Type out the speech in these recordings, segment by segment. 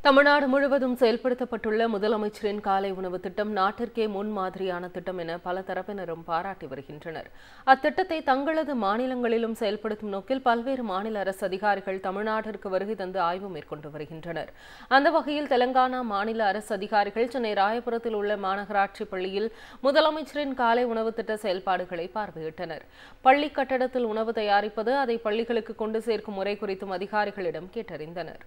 தமிழ்நாடு முழுவதும் செயல்படுத்தப்பட்டுள்ள முதலமைச்சரின் காலை உணவு திட்டம் நாட்டிற்கே முன்மாதிரியான திட்டம் என பல தரப்பினரும் பாராட்டி வருகின்றனர் அத்திட்டத்தை தங்களது மாநிலங்களிலும் செயல்படுத்தும் நோக்கில் பல்வேறு மாநில அரசு அதிகாரிகள் தமிழ்நாட்டிற்கு வருகை தந்து ஆய்வு மேற்கொண்டு வருகின்றனர் அந்த வகையில் தெலங்கானா மாநில அரசு அதிகாரிகள் சென்னை ராயபுரத்தில் உள்ள மாநகராட்சி பள்ளியில் முதலமைச்சரின் காலை உணவு திட்ட செயல்பாடுகளை பார்வையிட்டனர் பள்ளி கட்டடத்தில் உணவு தயாரிப்பது அதை பள்ளிகளுக்கு கொண்டு சேர்க்கும் முறை குறித்தும் அதிகாரிகளிடம் கேட்டறிந்தனர்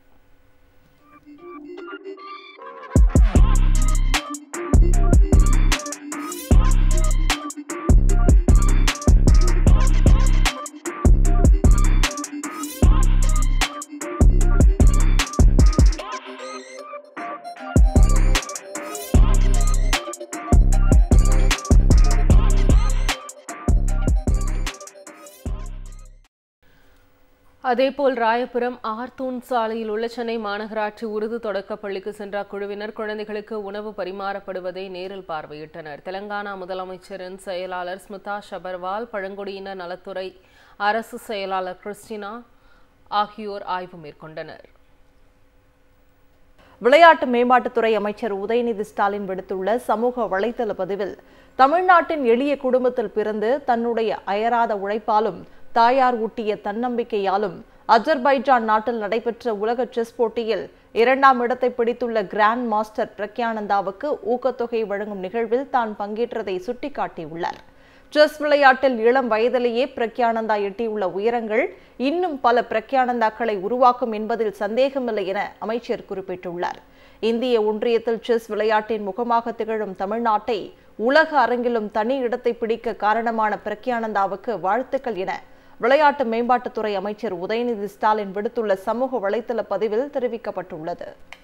அதேபோல் ராயபுரம் ஆர்த்தூன் சாலையில் உள்ள சென்னை மாநகராட்சி உருது தொடக்கப் பள்ளிக்கு சென்ற அக்குழுவினர் குழந்தைகளுக்கு உணவு பரிமாறப்படுவதை நேரில் பார்வையிட்டனர் தெலங்கானா முதலமைச்சரின் செயலாளர் ஸ்மிதா ஷபர்வால் பழங்குடியினர் நலத்துறை அரசு செயலாளர் கிறிஸ்டினா ஆகியோர் ஆய்வு மேற்கொண்டனர் விளையாட்டு மேம்பாட்டுத்துறை அமைச்சர் உதயநிதி ஸ்டாலின் விடுத்துள்ள சமூக வலைதள பதிவில் தமிழ்நாட்டின் எளிய குடும்பத்தில் பிறந்து தன்னுடைய அயராத உழைப்பாலும் தாயார் ஊட்டிய தன்னம்பிக்கையாலும் அஜர்பைஜான் நாட்டில் நடைபெற்ற உலக செஸ் போட்டியில் இரண்டாம் இடத்தை பிடித்துள்ள கிராண்ட் மாஸ்டர் பிரக்யானந்தாவுக்கு ஊக்கத்தொகை வழங்கும் நிகழ்வில் தான் பங்கேற்றதை சுட்டிக்காட்டியுள்ளார் செஸ் விளையாட்டில் இளம் வயதிலேயே பிரக்யானந்தா எட்டியுள்ள உயரங்கள் இன்னும் பல பிரக்யானந்தாக்களை உருவாக்கும் என்பதில் சந்தேகமில்லை என அமைச்சர் குறிப்பிட்டுள்ளார் இந்திய ஒன்றியத்தில் செஸ் விளையாட்டின் முகமாக திகழும் தமிழ்நாட்டை உலக அரங்கிலும் தனி இடத்தை பிடிக்க காரணமான பிரக்யானந்தாவுக்கு வாழ்த்துக்கள் என விளையாட்டு மேம்பாட்டுத்துறை அமைச்சர் உதயநிதி ஸ்டாலின் விடுத்துள்ள சமூக வலைதள பதிவில் தெரிவிக்கப்பட்டுள்ளது